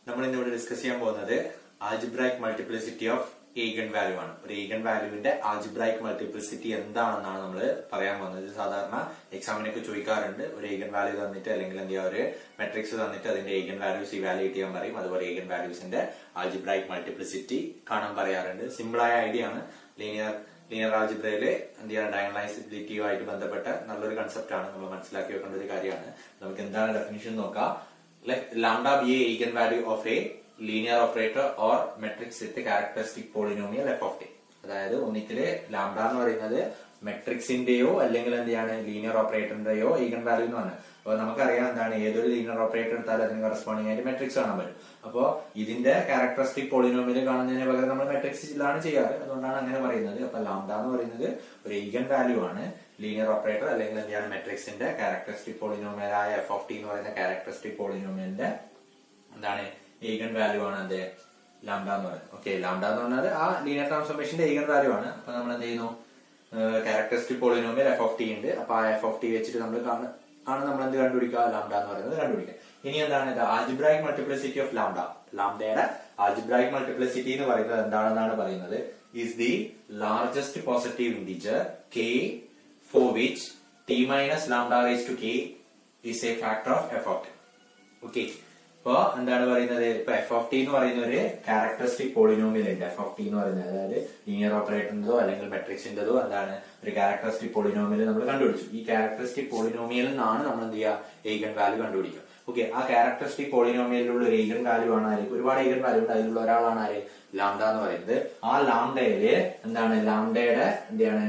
നമ്മൾ ഇന്ന് ഇവിടെ ഡിസ്കസ് ചെയ്യാൻ പോകുന്നത് algebraic multiplicity of eigenvalue ആണ് ഒരു ഈഗൻ വാല്യൂവിന്റെ ആൽജിബ്രായിക് മൾട്ടിപ്ലിസിറ്റി എന്താണെന്നാണ് നമ്മൾ പറയാൻ പോകുന്നത് ഇത് സാധാരണ എക്സാമിനൊക്കെ ചോദിക്കാറുണ്ട് ഒരു ഈഗൻ വാല്യൂ തന്നിട്ട് അല്ലെങ്കിൽ എന്താ ഒരു മെട്രിക്സ് തന്നിട്ട് അതിന്റെ ഈഗൻ വാല്യൂസ് ഇവാലുവേറ്റ് ചെയ്യാൻ പറയും അതുപോലെ ഈഗൻ വാല്യൂസിന്റെ ആൽജിബ്രായിക് മൾട്ടിപ്ലിസിറ്റി കാണാൻ പറയാറുണ്ട് സിമ്പിൾ ആയ ഐഡിയ ആണ് ലീനിയർ ലീനിയർ ആൽജിബ്രയില് എന്ത് ചെയ്യണം ഡയഗണലൈസിബിലിറ്റിയുമായിട്ട് ബന്ധപ്പെട്ട നല്ലൊരു കൺസെപ്റ്റ് ആണ് നമ്മൾ മനസ്സിലാക്കി വെക്കേണ്ട ഒരു കാര്യമാണ് നമുക്ക് എന്താണ് ഡെഫിനിഷൻ നോക്കാം let lambda be a eigenvalue of a linear operator or matrix with a characteristic polynomial f of t അതായത് ഒന്നിക്കല് ലാംഡ എന്ന് പറയുന്നത് മെട്രിക്സിന്റെയോ അല്ലെങ്കിൽ എന്താണ് ലീനിയർ ഓപ്പറേറ്ററിന്റെയോ ഈഗൻ വാല്യൂ എന്ന് പറഞ്ഞത് അപ്പൊ നമുക്കറിയാം എന്താണ് ഏതൊരു ലീനിയർ ഓപ്പറേറ്റർ എടുത്താലും അതിന് കറസ്പോണ്ടിങ് ആയിട്ട് മെട്രിക്സ് കാണാൻ പറ്റും അപ്പോ ഇതിന്റെ ക്യാരക്ടറിസ്റ്റിക് പോളിനോമിയൽ കാണുന്നതിന് പകരം നമ്മൾ മെട്രിക്സിലാണ് ചെയ്യാറ് അതുകൊണ്ടാണ് അങ്ങനെ പറയുന്നത് അപ്പൊ ലാംഡ എന്ന് പറയുന്നത് ഒരു ഈഗൻ വാല്യൂ ആണ് ലീനിയർ ഓപ്പറേറ്റർ അല്ലെങ്കിൽ എന്താണ് മെട്രിക്സിന്റെ ക്യാരക്ടറിസ്റ്റിക് പോളിനോമിയലായ എഫ് ഓഫ് ടി എന്ന് പറയുന്ന ക്യാരക്ടറിസ്റ്റിക് പോളിനോമിയലിന്റെ എന്താണ് ഈഗൻ വാല്യൂ ആണ് എന്ത് ലാംഡ എന്ന് പറയുന്നത് ഓക്കെ ലാംഡ എന്ന് പറഞ്ഞാൽ ആ ലീനിയർ ട്രാൻസ്ഫോർമേഷന്റെ ഈഗൻ വാല്യൂ ആണ് അപ്പൊ നമ്മൾ എന്ത് ചെയ്യുന്നു characteristic polynomial f of t ഉണ്ട് അപ്പൊ ആ എഫ് ഓഫ് ടി വെച്ചിട്ട് നമ്മൾ കാണും ആണ് നമ്മൾ എന്ത് കണ്ടുപിടിക്കുക ലാംഡ എന്ന് പറയുന്നത് കണ്ടുപിടിക്കുക ഇനി എന്താണ് ഇത് ആൽജിബ്രായിക് മൾട്ടിപ്ലിസിറ്റി ഓഫ് ലാംഡ ലാംഡയുടെ ആൽജിബ്രായിക് മൾട്ടിപ്ലിസിറ്റി എന്ന് പറയുന്നത് എന്താണെന്നാണ് പറയുന്നത് is the largest positive integer k for which t minus lambda raised to k is a factor of f of t. Okay ഇപ്പൊ എന്താണ് പറയുന്നത് ഇപ്പൊ എഫ് ഓഫ് ടി എന്ന് പറയുന്ന ഒരു ക്യാരക്ടറിസ്റ്റിക് പോളിനോമിയൽ ഉണ്ട് എഫ് ഓഫ് ടി എന്ന് പറയുന്നത് അതായത് ലീനിയർ ഓപ്പറേറ്ററിന്റെതോ അല്ലെങ്കിൽ മെട്രിക്സിന്റെതോ എന്താണ് ഒരു ക്യാരക്ടറിസ്റ്റിക് പോളിനോമിയൽ നമ്മൾ കണ്ടുപിടിച്ചു ഈ ക്യാരക്ടറിസ്റ്റിക് പോളിനോമിയലിൽ നിന്നാണ് നമ്മൾ എന്ത് ചെയ്യുക ഈഗൻ വാല്യൂ കണ്ടുപിടിക്കുക ഓക്കെ ആ ക്യാരക്ടറിസ്റ്റിക് പോളിനോമിയലിലുള്ള ഒരു ഈഗൻ വാല്യൂ ആണ് ആര് ഒരുപാട് ഈഗൻ വാല്യൂ ഉണ്ട് അതിലുള്ള ഒരാളാണ് ആര് ലാംഡ എന്ന് പറയുന്നത് ആ ലാംഡയില് എന്താണ് ലാംഡയുടെ എന്താണ്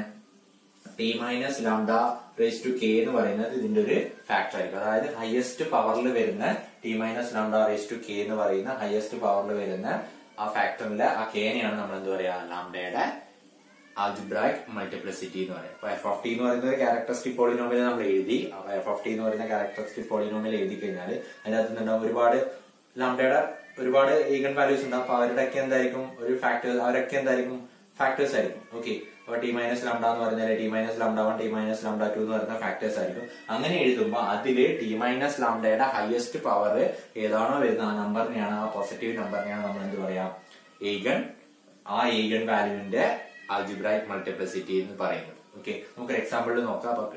t minus lambda raise to k എന്ന് പറയുന്നത് ഇതിന്റെ ഒരു ഫാക്ടർ ആയിരിക്കും അതായത് ഹയസ്റ്റ് പവറിൽ വരുന്ന t minus lambda raise to k എന്ന് പറയുന്ന ഹയസ്റ്റ് പവറിൽ വരുന്ന ആ ഫാക്ടറിലെ ആ കെനെയാണ് നമ്മൾ എന്ത് പറയാ ലാംഡയുടെ ആൽജിബ്രായിക് മൾട്ടിപ്ലിസിറ്റി എന്ന് പറയുന്നത് അപ്പൊ എഫ് ഓഫ് ടി എന്ന് പറയുന്ന ഒരു ക്യാരക്ടറിസ്റ്റിക് പോളിനോമിയൽ നമ്മൾ എഴുതി അപ്പൊ എഫ് ഓഫ് ടി എന്ന് പറയുന്ന ക്യാരക്ടറിസ്റ്റിക് പോളിനോമിയൽ എഴുതി കഴിഞ്ഞാൽ അതിനകത്ത് നിന്നുണ്ടാവും ഒരുപാട് ലാംഡയുടെ ഒരുപാട് ഈഗൻ വാല്യൂസ് ഉണ്ടാവും അപ്പൊ അവരുടെയൊക്കെ എന്തായിരിക്കും ഒരു ഫാക്ടേഴ്സ് അവരൊക്കെ എന്തായിരിക്കും ഫാക്ടേഴ്സ് ആയിരിക്കും ഓക്കെ അപ്പൊ ടി മൈനസ് ലംഡ എന്ന് പറഞ്ഞാൽ T minus lambda one T minus lambda two എന്ന് പറയുന്ന ഫാക്ടേഴ്സ് ആയിരിക്കും അങ്ങനെ എഴുതുമ്പോൾ അതില് ടി മൈനസ് ലംഡയുടെ ഹയസ്റ്റ് പവർ ഏതാണോ വരുന്നത് ആ നമ്പറിനെയാണ് ആ പോസിറ്റീവ് നമ്പറിനെയാണ് നമ്മൾ എന്ത് പറയാ ഈഗൺ ആ ഈഗൺ വാല്യൂവിന്റെ ആൽജിബ്രായിക് മൾട്ടിപ്ലിസിറ്റി എന്ന് പറയുന്നത് ഓക്കെ നമുക്ക് എക്സാമ്പിളിൽ നോക്കാം അപ്പൊ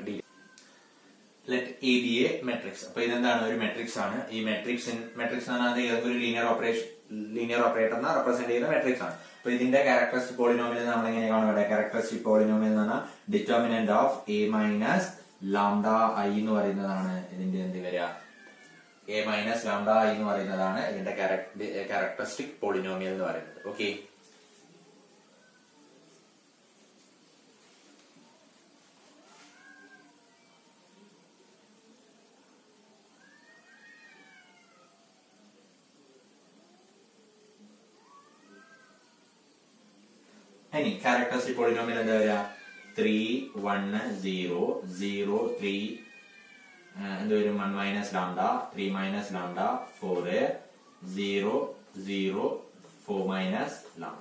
let A be a matrix അപ്പൊ ഇതെന്താണ് ഒരു മെട്രിക്സ് ആണ് ഈ മെട്രിക്സ് മെട്രിക്സ് എന്ന് പറഞ്ഞാൽ ഏതൊരു ലീനിയർ ഓപ്പറേഷൻ ലീനിയർ ഓപ്പറേറ്ററിനെ റെപ്രസെന്റ് ചെയ്യുന്ന മെട്രിക്സ് ആണ് അപ്പൊ ഇതിന്റെ ക്യാരക്ടറിസ്റ്റിക് പോളിനോമിയൽ നമ്മൾ എങ്ങനെ കാണും ഇവിടെ ക്യാരക്ടറിസ്റ്റിക് പോളിനോമിയൽ എന്ന് പറഞ്ഞാൽ determinant of A minus lambda I എന്ന് പറയുന്നതാണ് ഇതിന്റെ എന്ത് വരിക എ മൈനസ് ലാംഡ ഐ എന്ന് പറയുന്നതാണ് ഇതിന്റെ ക്യാരക്ടറിസ്റ്റിക് പോളിനോമിയൽ എന്ന് പറയുന്നത് ഓക്കെ ഇനി ക്യാരക്ടറിസ്റ്റിക് പോളിനോമിയൽ എന്താ വരിക three one zero zero three എന്ത് വരും one minus lambda three minus lambda four zero zero four minus lambda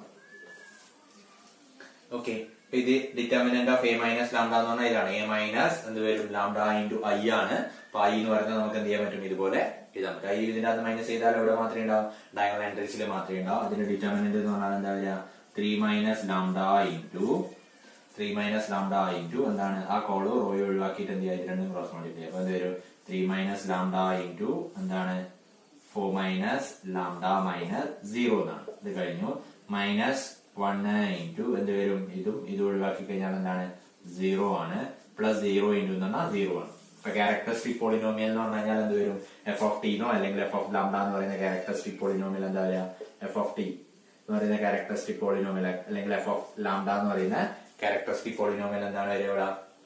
okay ഇത് determinant of A minus lambda എന്ന് പറഞ്ഞാൽ ഇതാണ് എ മൈനസ് എന്ത് വരും ലാംഡ ഇൻറ്റു ഐ ആണ് അപ്പൊ ഐ എന്ന് പറയുന്നത് നമുക്ക് എന്ത് ചെയ്യാൻ പറ്റും ഇതുപോലെ എഴുതാൻ പറ്റും ഐ ഇതിന്റെ അകത്ത് മൈനസ് ചെയ്താൽ എവിടെ മാത്രമേ ഉണ്ടാവും ഡയഗണൽ എൻട്രീസിൽ മാത്രമേ ഉണ്ടാവും അതിന്റെ ഡിറ്റർമിനന്റ് എന്ന് പറഞ്ഞാൽ എന്താ വരിക three minus lambda into three minus lambda into എന്താണ് ആ കോള് റോയ് ഒഴിവാക്കിയിട്ട് എന്ത് ചെയ്യാം രണ്ടും ക്രോസ് മൾട്ടിപ്ലൈ അപ്പൊ എന്ത് വരും ത്രീ മൈനസ് ലാംഡ ഇൻറ്റു എന്താണ് four minus lambda minus zero എന്നാണ് ഇത് കഴിഞ്ഞു മൈനസ് വൺ ഇൻറ്റു എന്ത് വരും ഇതും ഇത് ഒഴിവാക്കി കഴിഞ്ഞാൽ എന്താണ് സീറോ ആണ് പ്ലസ് സീറോ ഇൻറ്റു എന്ന് പറഞ്ഞാൽ സീറോ ആണ് ഇപ്പൊ ക്യാരക്ടറിസ്റ്റിക് പോളിനോമിയൽ എന്ന് പറഞ്ഞു കഴിഞ്ഞാൽ എന്ത് വരും എഫ് ഓഫ് ടിനോ അല്ലെങ്കിൽ എഫ് ഓഫ് ലാംഡ എന്ന് പറയുന്ന ക്യാരക്ടറിസ്റ്റിക് പോളിനോമിയൽ എന്താ പറയാ എഫ് ഓഫ് ടി എന്ന് പറയുന്ന ക്യാരക്ടറിസ്റ്റിക് പോളിനോമിയൽ അല്ലെങ്കിൽ എഫ് ഓഫ് ലാംഡ എന്ന് പറയുന്ന ക്യാരക്ടറിസ്റ്റിക് പോളിനോമിയൽ എന്താണ് വരിക ഇവിടെ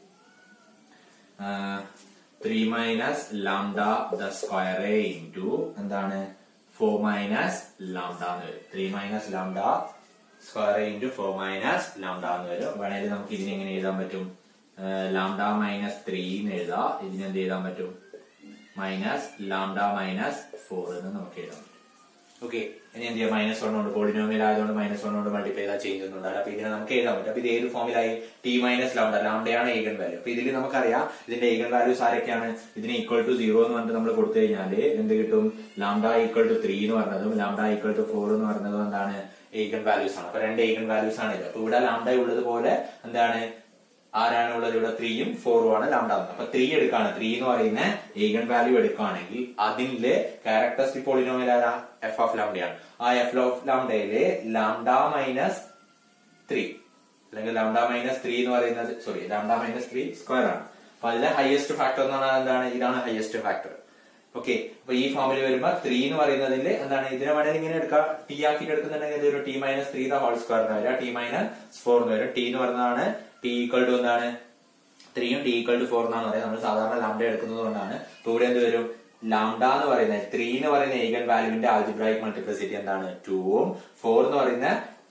three minus lambda the square into എന്താണ് ഫോർ മൈനസ് ലാംഡ എന്ന് വരും three minus lambda square into four minus lambda എന്ന് വരും വേണമെങ്കിൽ നമുക്ക് ഇതിനെ എങ്ങനെ എഴുതാൻ പറ്റും ലാംഡ മൈനസ് ത്രീ എന്ന് എഴുതാം ഇതിനെന്ത് എഴുതാൻ പറ്റും മൈനസ് ലാംഡ മൈനസ് ഫോർ എന്ന് നമുക്ക് എഴുതാൻ പറ്റും ഓക്കെ ഇനി എന്ത് ചെയ്യാം മൈനസ് വൺ കൊണ്ട് പോളിനോമിയൽ ആയതുകൊണ്ട് മൈനസ് വൺ കൊണ്ട് മൾട്ടിപ്ലൈ ചെയ്താൽ ചേഞ്ച് ഒന്നും ഉണ്ടാവില്ല അപ്പൊ ഇതിനെ നമുക്ക് എഴുതാൻ പറ്റും അപ്പൊ ഇത് ഏത് ഫോമിലായി ടി മൈനസ് ലാംഡ ലാംഡയാണ് ഏഗൻ വാല്യൂ അപ്പൊ ഇതിൽ നമുക്കറിയാം ഇതിന്റെ ഏഗൻ വാല്യൂസ് ആരൊക്കെയാണ് ഇതിന് ഈക്വൽ ടു സീറോ എന്ന് പറഞ്ഞിട്ട് നമ്മൾ കൊടുത്തു കഴിഞ്ഞാല് എന്ത് കിട്ടും ലാംഡ ഈക്വൽ ടു ത്രീ എന്ന് പറഞ്ഞതും ലാംഡ ഈക്വൽ ടു ഫോർ എന്ന് പറഞ്ഞതും എന്താണ് ഏഗൻ വാല്യൂസ് ആണ് അപ്പൊ രണ്ട് ഏഗൻ വാല്യൂസ് ആണ് ഇത് അപ്പൊ ഇവിടെ ലാംഡ ഉള്ളത് പോലെ എന്താണ് ആരാണ് ഉള്ളത് ഇവിടെ ത്രീയും ഫോറും ആണ് ലാംഡ വന്നത് അപ്പൊ ത്രീ എടുക്കാണ് ത്രീ എന്ന് പറയുന്ന ഏഗൻ വാല്യൂ എടുക്കുകയാണെങ്കിൽ അതിന്റെ ക്യാരക്ടറിസ്റ്റിക് പോളിനോമിയൽ ആരാ എഫ് ഓഫ് ലാംഡയാണ് ആ എഫ് ഓഫ് ലാംഡയില് ലാംഡ മൈനസ് ത്രീ അല്ലെങ്കിൽ ലാംഡ മൈനസ് ത്രീ എന്ന് പറയുന്നത് sorry lambda minus three square ആണ് അപ്പൊ അതിലെ ഹയസ്റ്റ് ഫാക്ടർ എന്ന് പറഞ്ഞാൽ എന്താണ് ഇതാണ് ഹയസ്റ്റ് ഫാക്ടർ ഓക്കെ അപ്പൊ ഈ ഫോമിൽ വരുമ്പോ ത്രീ എന്ന് പറയുന്നതിൽ എന്താണ് ഇതിനെ വേണമെങ്കിൽ ഇങ്ങനെ എടുക്കാം ടി ആക്കിയിട്ട് എടുക്കുന്നുണ്ടെങ്കിൽ ഇത് ഒരു T minus three whole square എന്ന് വരിക ടി മൈനസ് ഫോർ എന്ന് വരും ടി എന്ന് പറയുന്നതാണ് ടി ഈക്വൽ ടു എന്താണ് ത്രീയും ടി ഈക്വൽ ടു ഫോർ എന്നാണ് പറയുന്നത് നമ്മൾ സാധാരണ ലാംഡ എടുക്കുന്നത് കൊണ്ടാണ് ഇപ്പൊ ഇവിടെ എന്ത് വരും ലാംഡ എന്ന് പറയുന്നത് ത്രീ എന്ന് പറയുന്ന ഏഗൻ വാല്യൂവിന്റെ ആൽജിബ്രായിക് മൾട്ടിപ്ലിസിറ്റി എന്താണ് ടൂവും ഫോർ എന്ന് പറയുന്ന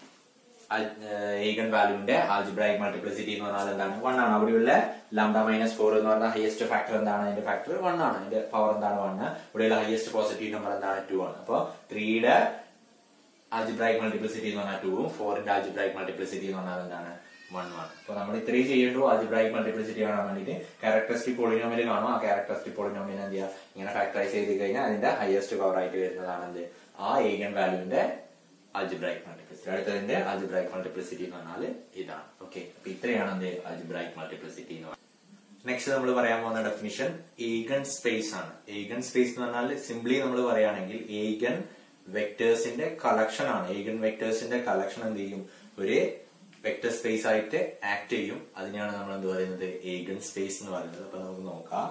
ഏഗൻ വാല്യൂവിന്റെ ആൽജിബ്രായിക് മൾട്ടിപ്ലിസിറ്റി എന്ന് പറഞ്ഞാൽ എന്താണ് വൺ ആണ് അവിടെയുള്ള ലാംഡ മൈനസ് ഫോർ എന്ന് പറഞ്ഞാൽ ഹയസ്റ്റ് ഫാക്ടർ എന്താണ് അതിന്റെ ഫാക്ടർ വൺ ആണ് അതിന്റെ പവർ എന്താണ് വൺ ഇവിടെയുള്ള ഹയസ്റ്റ് പോസിറ്റീവ് നമ്പർ എന്താണ് ടു ആണ് അപ്പൊ ത്രീയുടെ ആൽജിബ്രായിക് മൾട്ടിപ്ലിസിറ്റി എന്ന് പറഞ്ഞാൽ ടൂവും ഫോറിന്റെ ആൽജിബ്രായിക് മൾട്ടിപ്ലിസിറ്റി എന്ന് പറഞ്ഞാൽ എന്താണ് വൺ വൺ അപ്പൊ നമ്മൾ ഇത്രയും ചെയ്യേണ്ടു ആൽജിബ്രായിക് മൾട്ടിപ്ലിസിറ്റി കാണാൻ വേണ്ടിയിട്ട് ക്യാരക്ടറിസ്റ്റിക് പോളിനോമിയൽ കാണും ആ ക്യാരക്ടറിസ്റ്റിക് പോളിനോമിയൽ എന്ത് ചെയ്യുക ഇങ്ങനെ ഫാക്ടറൈസ് ചെയ്ത് കഴിഞ്ഞാൽ അതിന്റെ ഹയസ്റ്റ് പവർ ആയിട്ട് വരുന്നതാണ് എന്ത് ആ ഏഗൻ വാല്യൂവിന്റെ ആൽജിബ്രായിക് മൾട്ടിപ്ലിസിറ്റി അടുത്തതിന്റെ ആൽജിബ്രായിക് മൾട്ടിപ്ലിസിറ്റി എന്ന് പറഞ്ഞാൽ ഇതാണ് ഓക്കെ അപ്പൊ ഇത്രയാണ് എന്ത് ആൽജിബ്രായിക് മൾട്ടിപ്ലിസിറ്റി എന്ന് പറയുന്നത് നെക്സ്റ്റ് നമ്മൾ പറയാൻ പോകുന്ന ഡെഫിനിഷൻ ഏഗൻ സ്പേസ് ആണ് ഏഗൻ സ്പേസ് എന്ന് പറഞ്ഞാൽ സിംപ്ലി നമ്മൾ പറയുകയാണെങ്കിൽ ഏഗൻ വെക്ടേഴ്സിന്റെ കളക്ഷൻ ആണ് ഏഗൻ വെക്ടേഴ്സിന്റെ കളക്ഷൻ എന്ത് ചെയ്യും ഒരു വെക്ടർ സ്പേസ് ആയിട്ട് ആക്ട് ചെയ്യും അതിനെയാണ് നമ്മൾ എന്ത് പറയുന്നത് ഏഗൻ സ്പേസ് എന്ന് പറയുന്നത് അപ്പൊ നമുക്ക് നോക്കാം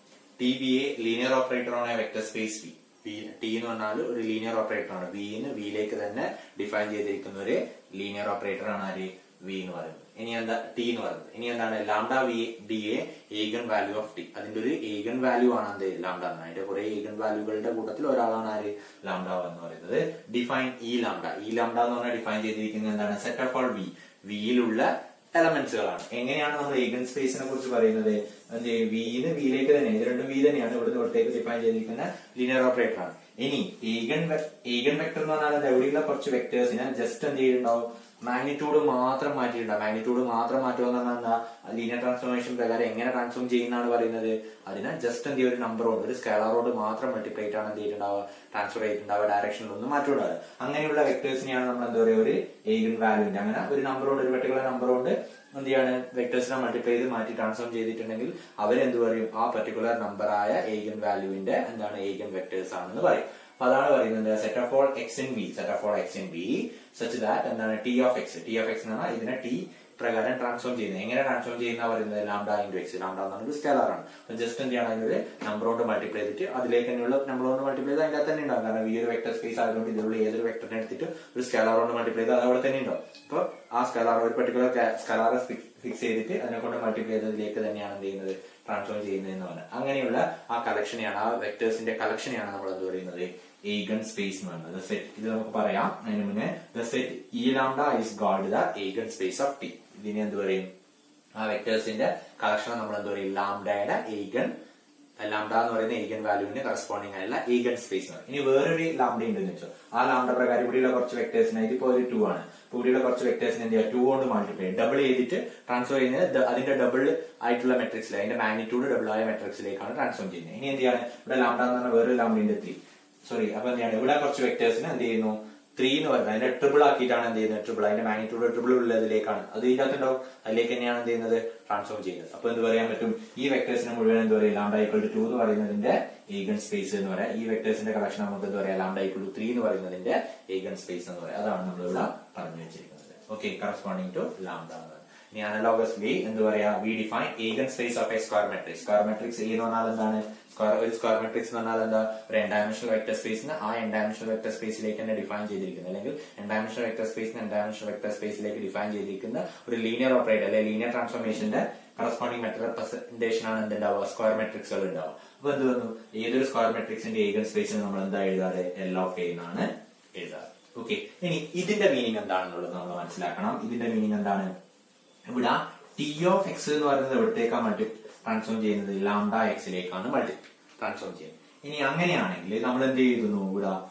T be a linear operator ആണ് vector space V V T എന്ന് പറഞ്ഞാൽ ഒരു ലീനിയർ ഓപ്പറേറ്റർ ആണ് വിന്ന് വിയിലേക്ക് തന്നെ ഡിഫൈൻ ചെയ്തിരിക്കുന്ന ഒരു ലീനിയർ ഓപ്പറേറ്റർ ആണ് ആര് വി എന്ന് പറയുന്നത് ഇനി എന്താ ടി എന്ന് പറയുന്നത് ഇനി എന്താണ് lambda be the a eigen value of T അതിന്റെ ഒരു ഏഗൻ വാല്യൂ ആണ് എന്ത് ലാംഡ എന്ന് അതിന്റെ കുറെ ഏഗൻ വാല്യൂകളുടെ കൂട്ടത്തിൽ ഒരാളാണ് ആര് ലാംഡ എന്ന് പറയുന്നത് define E lambda E lambda എന്ന് പറഞ്ഞാൽ ഡിഫൈൻ ചെയ്തിരിക്കുന്നത് എന്താണ് സെറ്റ് ഓഫ് ഓൾ വി വിയിലുള്ള എലമെന്റ്സുകളാണ് എങ്ങനെയാണ് നമ്മൾ ഏഗൻ സ്പേസിനെ കുറിച്ച് പറയുന്നത് എന്ത് ചെയ്യും വിന്ന് വിയിലേക്ക് തന്നെ ഇത് രണ്ടും വി തന്നെയാണ് ഇവിടുന്ന് ഇവിടത്തേക്ക് ഡിഫൈൻ ചെയ്തിരിക്കുന്ന ലീനിയർ ഓപ്പറേറ്റർ ആണ് ഇനി ഏഗൻ ഏഗൻ വെക്ടർ എന്ന് പറഞ്ഞാൽ എവിടെയുള്ള കുറച്ച് വെക്ടേഴ്സിനെ ജസ്റ്റ് എന്ത് ചെയ്യുന്നുണ്ടാവും മാഗ്നിറ്റ്യൂഡ് മാത്രം മാറ്റിയിട്ടുണ്ടാവും മാഗ്നിറ്റ്യൂഡ് മാത്രം മാറ്റുക എന്ന് പറഞ്ഞാൽ എന്താ ലീനിയർ ട്രാൻസ്ഫോർമേഷൻ പ്രകാരം എങ്ങനെ ട്രാൻസ്ഫോം ചെയ്യുന്നതാണ് പറയുന്നത് അതിനെ ജസ്റ്റ് എന്ത് ചെയ്യും ഒരു നമ്പറോട് ഒരു സ്കേളറോട് മാത്രം മൾട്ടിപ്ലൈറ്റ് ആണ് എന്ത് ചെയ്തിട്ടുണ്ടാവുക ട്രാൻസ്ഫർ ചെയ്തിട്ടുണ്ടാവുക ഡയറക്ഷനിൽ ഒന്നും മാറ്റം ഉണ്ടാവുക അങ്ങനെയുള്ള വെക്ടേഴ്സിനെയാണ് നമ്മൾ എന്താ പറയുക ഒരു ഏഗൻ വാല്യൂന്റെ അങ്ങനെ ഒരു നമ്പറോട് ഒരു പെർട്ടിക്കുലർ നമ്പറോട് എന്ത് ചെയ്യാണ് വെക്ടേഴ്സിനെ മൾട്ടിപ്ലൈ ചെയ്ത് മാറ്റി ട്രാൻസ്ഫോം ചെയ്തിട്ടുണ്ടെങ്കിൽ അവരെന്ത് പറയും ആ പെർട്ടിക്കുലർ നമ്പറായ ഏഗൻ വാല്യൂവിന്റെ എന്താണ് ഏഗൻ വെക്ടേഴ്സ് ആണെന്ന് പറയും അപ്പൊ അതാണ് പറയുന്നത് set of all X in B set of all X in B such that എന്താണ് T of X T of X എന്ന് പറഞ്ഞാൽ ഇതിനെ ടി പ്രകാരം ട്രാൻസ്ഫോം ചെയ്യുന്നത് എങ്ങനെ ട്രാൻസ്ഫോം ചെയ്യുന്ന പറയുന്നത് ലാംഡ ഇൻറ്റു എക്സ് ലാംഡ എന്ന് പറഞ്ഞത് സ്കേലർ ആണ് അപ്പൊ ജസ്റ്റ് എന്ത് ചെയ്യണം അതിനൊരു നമ്പർ കൊണ്ട് മൾട്ടിപ്ലൈ ചെയ്തിട്ട് അതിലേക്ക് തന്നെയുള്ള നമ്പർ കൊണ്ട് മൾട്ടിപ്ലൈ ചെയ്ത് അതിന്റെ തന്നെ ഉണ്ടാവും കാരണം ഈ ഒരു വെക്ടർ സ്പേസ് ആയതുകൊണ്ട് ഇതിലുള്ള ഏതൊരു വെക്ടറിനെ എടുത്തിട്ട് ഒരു സ്കേലർ കൊണ്ട് മൾട്ടിപ്ലൈ ചെയ്ത് അത് അവിടെ തന്നെ ഉണ്ടാവും അപ്പൊ ആ സ്കേലർ ഒരു പെർട്ടിക്കുലർ സ്കേലർ ഫിക്സ് ചെയ്തിട്ട് അതിനെ കൊണ്ട് മൾട്ടിപ്ലൈ ചെയ്തതിലേക്ക് തന്നെയാണ് എന്ത് ചെയ്യുന്നത് ട്രാൻസ്ഫോം ചെയ്യുന്നത് എന്ന് പറഞ്ഞാൽ അങ്ങനെയുള്ള ആ കളക്ഷനെയാണ് ആ വെക്ടേഴ്സിന്റെ കളക്ഷനെയാണ് നമ്മൾ എന്ത് പറയുന്നത് ഏഗൻ സ്പേസ് എന്ന് പറയുന്നത് സെറ്റ് ഇത് നമുക്ക് പറയാം അതിന് മുന്നേ the set E lambda is called the eigen space of T ഇതിനെ എന്ത് പറയും ആ വെക്ടേഴ്സിന്റെ കളക്ഷൻ നമ്മൾ എന്ത് പറയും ലാംഡയുടെ ഏഗൻ ലാംഡ എന്ന് പറയുന്ന ഏഗൻ വാല്യൂവിന് കറസ്പോണ്ടിങ് ആയുള്ള ഏഗൻ സ്പേസ് എന്ന് പറയും ഇനി വേറൊരു ലാംഡ ഉണ്ടെന്ന് വെച്ചോ ആ ലാംഡ പ്രകാരം ഇവിടെയുള്ള കുറച്ച് വെക്ടേഴ്സിന് ഇതിപ്പോ ഒരു ടു ആണ് ഇപ്പൊ ഇവിടെയുള്ള കുറച്ച് വെക്ടേഴ്സിന് എന്ത് ചെയ്യുക ടു കൊണ്ട് മൾട്ടിപ്ലൈ ഡബിൾ ചെയ്തിട്ട് ട്രാൻസ്ഫർ ചെയ്യുന്നത് ദ- അതിന്റെ ഡബിൾ ആയിട്ടുള്ള മെട്രിക്സിൽ അതിന്റെ മാഗ്നിറ്റ്യൂഡ് ഡബിൾ ആയ മെട്രിക്സിലേക്കാണ് ട്രാൻസ്ഫോം ചെയ്യുന്നത് ഇനി എന്ത് ചെയ്യാണ് ഇവിടെ ലാംഡ എന്ന് പറഞ്ഞ വേറൊരു ലാംഡയുടെ ത്രീ സോറി അപ്പൊ എന്ത് ചെയ്യാണ് ഇവിടെ കുറച്ച് വെക്ടേഴ്സിന് എന്ത് ചെയ്യുന്നു ത്രീ എന്ന് പറയുന്നത് അതിന്റെ ട്രിപ്പിൾ ആക്കിയിട്ടാണ് എന്ത് ചെയ്യുന്നത് ട്രിപ്പിൾ അതിന്റെ മാഗ്നിറ്റ്യൂഡ് ട്രിപ്പിൾ ഉള്ളതിലേക്കാണ് അത് ഇതിനകത്തുണ്ടാവും അതിലേക്ക് തന്നെയാണ് എന്ത് ചെയ്യുന്നത് ട്രാൻസ്ഫോം ചെയ്യുന്നത് അപ്പൊ എന്ത് പറയാൻ പറ്റും ഈ വെക്ടേഴ്സിനെ മുഴുവൻ എന്ത് പറയും ലാംഡ ഈക്വൽ ടു ടു എന്ന് പറയുന്നതിന്റെ ഏഗൻ സ്പേസ് എന്ന് പറയാം ഈ വെക്ടേഴ്സിന്റെ കളക്ഷൻ നമുക്ക് എന്ത് പറയാം ലാംഡ ഈക്വൽ ടു ത്രീ എന്ന് പറയുന്നതിന്റെ ഏഗൻ സ്പേസ് എന്ന് പറയാം അതാണ് നമ്മൾ ഇവിടെ പറഞ്ഞു വെച്ചിരിക്കുന്നത് ഓക്കെ കറസ്പോണ്ടിങ് ടു ലാംഡ എന്ന് പറയുന്നത് ഇനി അനലോഗസ്ലി എന്ത് പറയാ we define eigen space of A square matrix square matrix എന്ന് പറഞ്ഞാൽ എന്താണ് സ്ക്വയർ ഒരു സ്ക്വയർ മെട്രിക്സ് എന്ന് പറഞ്ഞാൽ എന്താ ഒരു എൻ ഡയമെൻഷണൽ വെക്ടർ സ്പേസിന് ആ എൻ ഡയമെൻഷണൽ വെക്ടർ സ്പേസിലേക്ക് തന്നെ ഡിഫൈൻ ചെയ്തിരിക്കുന്നത് അല്ലെങ്കിൽ എൻ ഡയമെൻഷണൽ വെക്ടർ സ്പേസിന് എൻ ഡയമെൻഷണൽ വെക്ടർ സ്പേസിലേക്ക് ഡിഫൈൻ ചെയ്തിരിക്കുന്ന ഒരു ലീനിയർ ഓപ്പറേറ്റർ അല്ലെങ്കിൽ ലീനിയർ ട്രാൻസ്ഫോർമേഷന്റെ കറസ്പോണ്ടിങ് മെട്രിക് റെപ്രസെന്റേഷൻ ആണ് എന്തുണ്ടാവുക സ്ക്വയർ മെട്രിക്സുകൾ ഉണ്ടാവുക അപ്പൊ എന്ത് വന്നു ഏതൊരു സ്ക്വയർ മെട്രിക്സിന്റെ ഏഗൻ സ്പേസിന് നമ്മൾ എന്താ എഴുതാറ് എൽ ഓഫ് എ എന്നാണ് എഴുതാറ് ഓക്കെ ഇനി ഇതിന്റെ മീനിങ് എന്താണെന്നുള്ളത് നമ്മൾ മനസ്സിലാക്കണം ഇതിന്റെ മീനിങ് എന്താണ് ഇവിടെ ടി ഓഫ് എക്സ് എന്ന് പറയുന്നത് എവിടത്തേക്കാണ് മൾട്ടി ട്രാൻസ്ഫോം ചെയ്യുന്നത് ലാംഡ എക്സിലേക്കാണ് മൾട്ടി ട്രാൻസ്ഫോം ചെയ്യുന്നത് ഇനി അങ്ങനെയാണെങ്കിൽ നമ്മൾ എന്ത് ചെയ്യുന്നു ഇവിടെ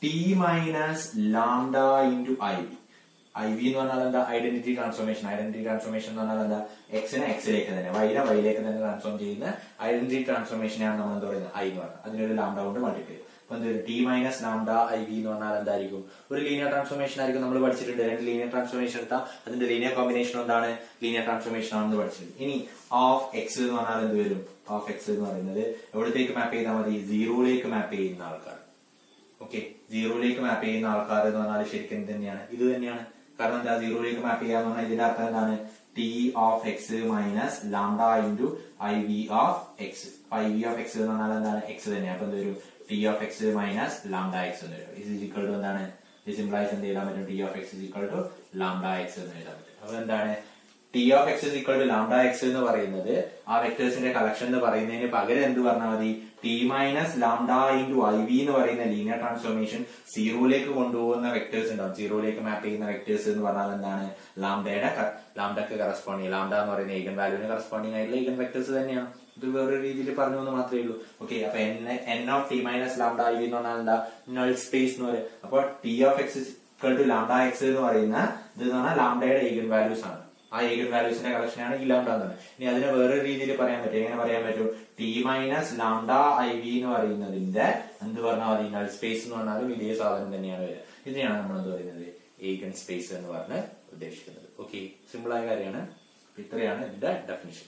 T minus lambda into I V I V എന്ന് പറഞ്ഞാൽ എന്താ ഐഡന്റിറ്റി ട്രാൻസ്ഫോർമേഷൻ ഐഡന്റിറ്റി ട്രാൻസ്ഫോർമേഷൻ എന്ന് പറഞ്ഞാൽ എന്താ എക്സിനെ എക്സിലേക്ക് തന്നെ വൈനെ വൈയിലേക്ക് തന്നെ ട്രാൻസ്ഫോം ചെയ്യുന്ന ഐഡന്റിറ്റി ട്രാൻസ്ഫോർമേഷനെയാണ് നമ്മൾ എന്താ പറയുന്നത് ഐ എന്ന് പറയുന്നത് അതിനൊരു ലാംഡ കൊണ്ട് മൾട്ടിപ്ലൈ അപ്പൊ എന്ത് T minus lambda I V എന്ന് പറഞ്ഞാൽ എന്തായിരിക്കും ഒരു ലീനിയർ ട്രാൻസ്ഫോർമേഷൻ ആയിരിക്കും നമ്മൾ പഠിച്ചിട്ടുണ്ട് രണ്ട് ലീനിയർ ട്രാൻസ്ഫോർമേഷൻ എടുത്താൽ അതിന്റെ ലീനിയർ കോമ്പിനേഷൻ എന്താണ് ലീനിയർ ട്രാൻസ്ഫോർമേഷൻ ആണെന്ന് പഠിച്ചിട്ടുണ്ട് ഇനി ഓഫ് എക്സ് എന്ന് പറഞ്ഞാൽ എന്ത് വരും ഓഫ് എക്സ് എന്ന് പറയുന്നത് എവിടത്തേക്ക് മാപ്പ് ചെയ്താൽ മതി സീറോയിലേക്ക് മാപ്പ് ചെയ്യുന്ന ആൾക്കാർ ഓക്കെ സീറോയിലേക്ക് മാപ്പ് ചെയ്യുന്ന ആൾക്കാർ എന്ന് പറഞ്ഞാൽ ശരിക്കും എന്ത് തന്നെയാണ് ഇത് തന്നെയാണ് കാരണം എന്താ സീറോയിലേക്ക് മാപ്പ് ചെയ്യാന്ന് പറഞ്ഞാൽ ഇതിന്റെ അർത്ഥം എന്താണ് T of X minus lambda into I V of X I V of X എന്ന് പറഞ്ഞാൽ എന്താണ് എക്സ് തന്നെയാണ് അപ്പൊ എന്ത് വരും T of X minus lambda X എന്ന് വരും ഇത് ഈക്വൽ ടു എന്താണ് ഇത് സിംപ്ലൈസ് എന്ത് എഴുതാൻ പറ്റും T of X equal to lambda X എന്ന് എഴുതാൻ പറ്റും അപ്പൊ എന്താണ് T of X equal to lambda X എന്ന് പറയുന്നത് ആ വെക്ടേഴ്സിന്റെ കളക്ഷൻ എന്ന് പറയുന്നതിന് പകരം എന്ത് പറഞ്ഞാൽ മതി T minus lambda into I V എന്ന് പറയുന്ന ലീനിയർ ട്രാൻസ്ഫോർമേഷൻ സീറോയിലേക്ക് കൊണ്ടുപോകുന്ന വെക്ടേഴ്സ് ഉണ്ടാവും സീറോയിലേക്ക് മാപ്പ് ചെയ്യുന്ന വെക്ടേഴ്സ് എന്ന് പറഞ്ഞാൽ എന്താണ് ലാംഡയുടെ ലാംഡക്ക് കറസ്പോണ്ടിങ് ലാംഡ എന്ന് പറയുന്ന ഈഗൻ വാല്യൂവിന് കറസ്പോണ്ടിങ് ആയിട്ടുള്ള ഈഗൻ വെക്ടേഴ്സ് തന്നെയാണ് ഇത് വേറൊരു രീതിയിൽ പറഞ്ഞു എന്ന് മാത്രമേ ഉള്ളൂ ഓക്കെ അപ്പൊ N N of T minus lambda I V എന്ന് പറഞ്ഞാൽ എന്താ നൾ സ്പേസ് എന്ന് പറയും അപ്പൊ T of X equal to lambda X എന്ന് പറയുന്ന ഇത് എന്ന് പറഞ്ഞാൽ ലാംഡയുടെ ഈഗൻ വാല്യൂസ് ആണ് ആ ഈഗൻ വാല്യൂസിന്റെ കളക്ഷനാണ് ഈ ലാംഡ എന്ന് പറയുന്നത് ഇനി അതിനെ വേറൊരു രീതിയിൽ പറയാൻ പറ്റും എങ്ങനെ പറയാൻ പറ്റും T minus lambda I V എന്ന് പറയുന്നതിന്റെ എന്ത് പറഞ്ഞാൽ മതി നൾ സ്പേസ് എന്ന് പറഞ്ഞാലും ഇതേ സാധനം തന്നെയാണ് വരിക ഇതിനെയാണ് നമ്മൾ എന്ത് പറയുന്നത് ഈഗൻ സ്പേസ് എന്ന് പറഞ്ഞ് ഉദ്ദേശിക്കുന്നത് ഓക്കെ സിമ്പിൾ ആയ കാര്യമാണ് ഇത്രയാണ് ഇതിന്റെ ഡെഫിനിഷൻ